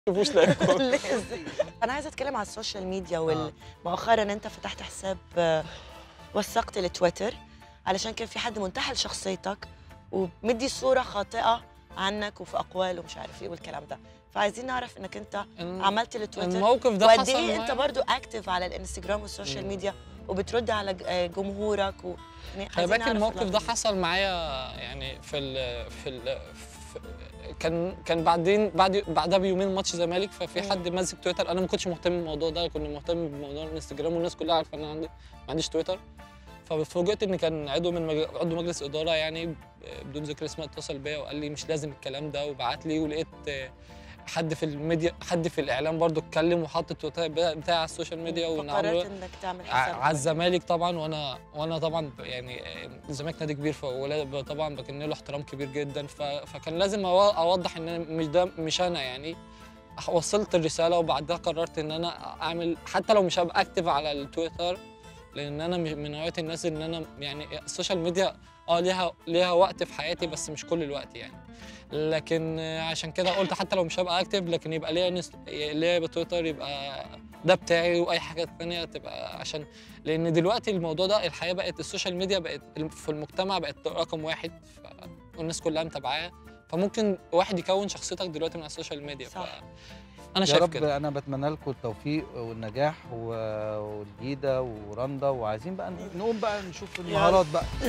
تشوفوش لايكم لازم انا عايزه اتكلم على السوشيال ميديا آه. وال... مؤخرا انت فتحت حساب آه، وثقت لتويتر علشان كان في حد منتحل شخصيتك ومدي صوره خاطئه عنك وفي اقوال ومش عارف ايه والكلام ده فعايزين نعرف انك انت عملت لتويتر الموقف ده وقد حصل ايه انت معايا. برضو اكتف على الانستجرام والسوشيال مم. ميديا وبترد على ج- آه، جمهورك و... يعني خلي عايزين بالك نعرف الموقف ده اللقطة دي. حصل معايا يعني في ال في ال في كان كان بعدين بعد بعدها بيومين ماتش زمالك ففي مم. حد ماسك تويتر انا ما كنتش مهتم بالموضوع ده كنت مهتم بموضوع الانستجرام والناس كلها عارفه ان انا عندي ما عنديش تويتر ففوجئت ان كان عضو من مج... عضو مجلس اداره يعني بدون ذكر اسمه اتصل بيا وقال لي مش لازم الكلام ده وبعت لي ولقيت حد في الميديا حد في الاعلام برضو اتكلم وحط التويتر بتاع على السوشيال ميديا وان فقررت عمرو انك تعمل ع- حساب على الزمالك طبعا وانا وانا طبعا يعني الزمالك نادي كبير فولا طبعا بكن له احترام كبير جدا ف- فكان لازم أو- اوضح ان أنا مش ده مش انا يعني وصلت الرساله وبعدها قررت ان انا اعمل حتى لو مش هبقى اكتف على التويتر لان انا مش من نوعيه الناس ان انا يعني السوشيال ميديا اه ليها ليها وقت في حياتي بس مش كل الوقت يعني لكن عشان كده قلت حتى لو مش هبقى اكتف لكن يبقى ليا نس... ليا بتويتر يبقى ده بتاعي واي حاجه تانية تبقى عشان لان دلوقتي الموضوع ده الحياه بقت السوشيال ميديا بقت في المجتمع بقت رقم واحد ف... والناس كلها متابعاه فممكن واحد يكون شخصيتك دلوقتي من على السوشيال ميديا ف... صح. انا يا شايف رب كده انا بتمنى لكم التوفيق والنجاح و- والجيده ورندا وعايزين بقى نقوم بقى نشوف المهارات بقى